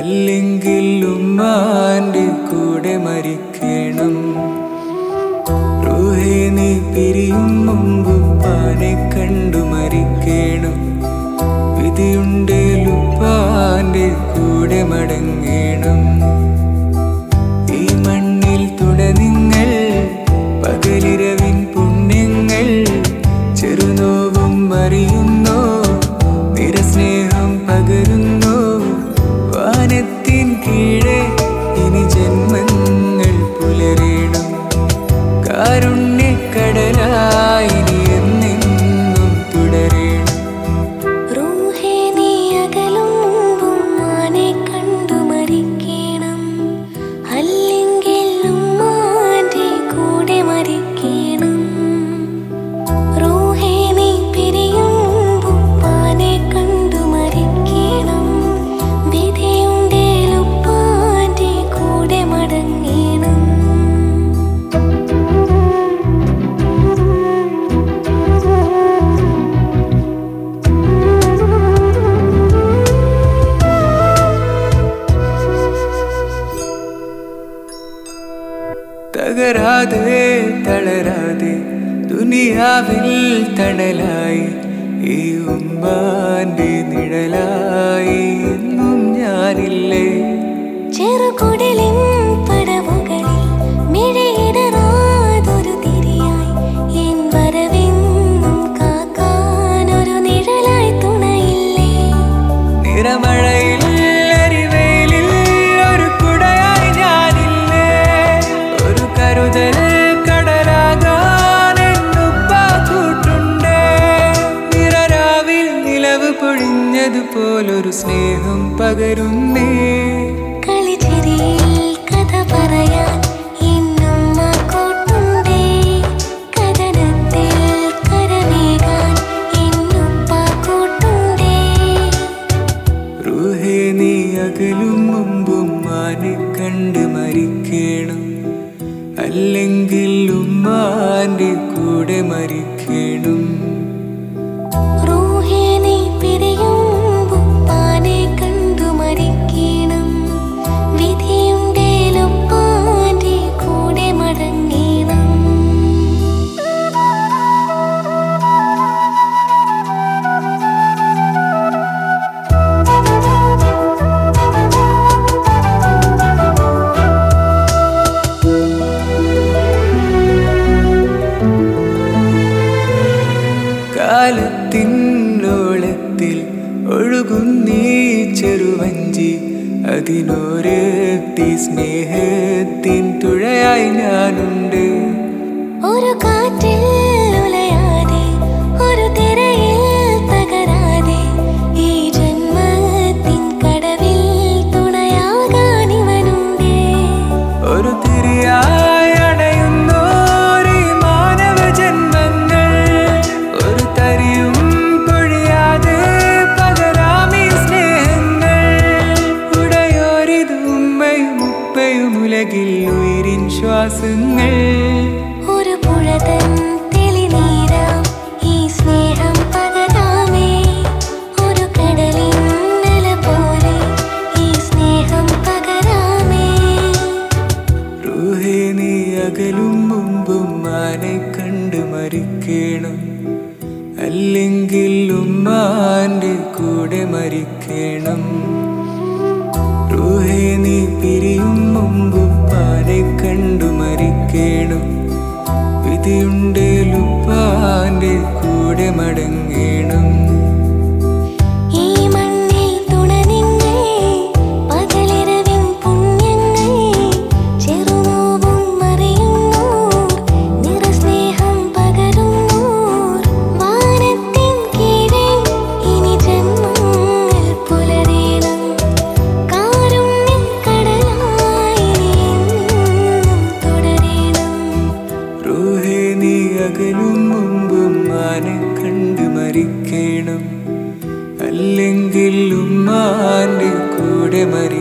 അല്ലെങ്കിൽ ഉമ്മാന്റെ കൂടെ മരിക്കണം റൂഹേ നീ പിരിയും മുമ്പ് ഉപ്പാനെ കണ്ടു മരിക്കണം വിധിയുണ്ടേലുപ്പാന്റെ കൂടെ മടങ്ങണം ഈ മണ്ണിൽ തുട നിങ്ങൾ പകലിരവിൻ പുണ്യങ്ങൾ ചെറുനോവും അറിയുന്നോ നിരസ്നേഹം പകരുന്നോ വാനത്തിൻ കീഴെ ഇനി ജന്മങ്ങൾ പുലരേണം കാരുണ്യക്കടലായി നീ എന്നെന്നും തുടരേണം റൂഹേ നീ അകലും മുമ്പും മാനെ കണ്ടു മരിക്കണം അല്ലെങ്കിൽ ഉമ്മാന്റെ കൂടെ മരിക്കണം റൂഹേ നീ പിരിയും മുമ്പും മാനെ കണ്ടു മരിക്കണം വിധിയുണ്ടേലുപ്പാന്റെ കൂടെ മടങ്ങണം തകരാതെ തളരാതെ ദുനിയാവിൽ തണലായി ഈ ഉമ്മാന്റെ നിഴലായി എന്നും ഞാനില്ലേ ചെറുകുടലിൻ പടവുകളിൽ മിഴിയിടറാതൊരു തിരിയായി എൻ വരവെന്നും കാക്കാനൊരു നിഴലായി തുണയില്ലേ നിറമഴയിൽ എരിവെയിലിൽ ഒരു കുടയായി ഞാനില്ലേ ഒരു കരുതൽ കടലാകാൻ എന്നുപ്പാ കൂട്ടുണ്ടേ നിറരാവിൽ നിലവ് പൊഴിഞ്ഞതുപോലൊരു സ്നേഹം പകരുന്നേ കളിച്ചിരിയിൽ കഥ പറയാൻ എന്നുമ്മ കൂട്ടുണ്ടേ കഥനത്തിൽ കരമേകാൻ എന്നുപ്പ കൂട്ടുണ്ടേ റൂഹേ നീ അകലും മുമ്പും മാനെ കണ്ട് മരിക്കണം അല്ലെങ്കിൽ ഉമ്മാന്റെ കൂടെ മരിക്കണം റൂഹേ നീ പിരിയും മുമ്പും പാനെ കണ്ടു മരിക്കണം വിധിയുണ്ടേലൊപ്പാന്റെ കൂടെ മടങ്ങണം കാലത്തിനോളത്തിൽ ഒഴുകുന്നീ ചെറുവഞ്ചി അതിനോരത്തി സ്നേഹത്തിൻ തുഴയായി ഞാനുണ്ട് ഒരു കാറ്റിൽ ഉലയാതെ ഒരു തിരയിൽ തകരാതെ ഈ ജന്മത്തിൻ കടവിൽ തുണയാകാൻ ഇവനുണ്ടേ ഒരു തിരിയായി അണയുന്നോരീ മാനവ ജന്മങ്ങൾ ഒരു തരിയും പൊഴിയാതെ പകരാമീ സ്നേഹങ്ങൾ ഉടയോരിത് ഉമ്മയും ഉപ്പയും ഉലകിൽ ഉയരിൻ ശ്വാസങ്ങൾ ഒരു പുഴതൻ തെളിനീരാം ഈ സ്നേഹം പകരാമേ ഒരു കടലിൻ നില പോലെ ഈ സ്നേഹം പകരാമേ റൂഹേ നീ അകലും മുമ്പും മാനെ കണ്ട് മരിക്കണം അല്ലെങ്കിൽ ഉമ്മാന്റെ കൂടെ മരിക്കണം റൂഹേ നീ പിരിയും മുമ്പ് പാനെ കണ്ടു മരിക്കണം വിധിയുണ്ടേലുപ്പാന്റെ കൂടെ മടങ്ങണം ഈ മണ്ണിൽ തുണനിങ്ങൾ പകലിരവിൻ പുണ്യങ്ങൾ ചെറുനോവും അറിയുന്നോർ നിറസ്നേഹം പകരുന്നോർ വാനത്തിൻ കീഴെ ഇനി ജന്മങ്ങൾ പുലരേണം കാരുണ്യക്കടലായി നീ എന്നും തുടരേണം റൂഹേ നീ അകലും മുമ്പും മാനെ കണ്ട് മരിക്കണം അല്ലെങ്കിൽ ഉമ്മാന്റെ കൂടെ മരി